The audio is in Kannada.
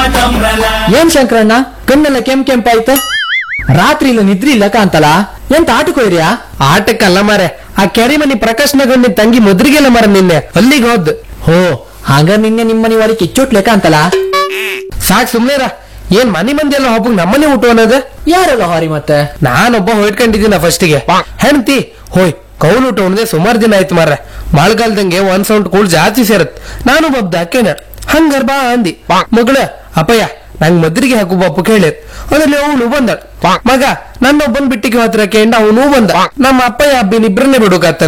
ಏನ್ ಶಂಕರಣ್ಣ ಕಣ್ಣೆಲ್ಲ ಕೆಂಪ್ ಕೆಂಪಾಯ್ತು ರಾತ್ರಿ ಇಲ್ಲ ನಿದ್ರಿ ಇಲ್ಲ ಕಾಂತಲ್ಲ ಎಂತ ಆಟಕ್ಕೋಯ್ರಿಯಾ ಆಟಕ್ಕಲ್ಲ ಮಾರೆ ಆ ಕೆರೆ ಮನಿ ಪ್ರಕಾಶ್ನ ನಿನ್ ತಂಗಿ ಮುದ್ರಿಗೆಲ್ಲ ಮರ ನಿನ್ನೆ ಅಲ್ಲಿಗೆ ಹೋದ್ ಹೋ ಹಂಗ ನಿನ್ನೆ ನಿಮ್ಮನಿ ಒಳಗೆ ಕಿಚ್ಚೋಟ್ ಲೆಕ್ಕ ಅಂತಲ್ಲ ಸಾಕ್ ಸುಮ್ನೆರ ಏನ್ ಮನಿ ಮಂದಿ ಎಲ್ಲ ಒಬ್ಬಗ್ ನಮ್ಮನೆ ಊಟ ಅನ್ನೋದು ಯಾರಲ್ಲ ಹಾರಿ ಮತ್ತೆ ನಾನೊಬ್ಬ ಹೊಯ್ಕೊಂಡಿದ್ದೀನ ಫಸ್ಟಿಗೆ ಹೆಣ್ತಿ ಹೋಯ್ ಕೌಲ್ ಊಟ ಉಣ್ದೆ ಸುಮಾರು ದಿನ ಆಯ್ತು ಮಾರ್ರೆ ಮಳೆಗಾಲದಂಗೆ ಒಂದ್ ಸೌಂಡ್ ಕೂಳ್ ಜಾಸ್ತಿ ಸೇರತ್ ನಾನು ಬಬ್ದ ಅಕ್ಕೇನ ಹಂಗಾರ್ ಬಾ ಅಂದಿ ಮಗಳ ಅಪ್ಪಯ್ಯ ನಂಗ್ ಮದ್ರಿಗೆ ಹಾಕು ಬಾಪು ಕೇಳಿತ್ ಅದ್ರಲ್ಲಿ ಅವನು ಬಂದ ಮಗ ನನ್ನೊಬ್ಬನ್ ಬಿಟ್ಟಿಗೆ ಹತ್ರ ಕೇಂಡ ಅವನು ಬಂದ ನಮ್ಮ ಅಪ್ಪಯ್ಯ ಅಬ್ಬಿನ ಇಬ್ರನ್ನೇ ಬಿಡುಕಾತ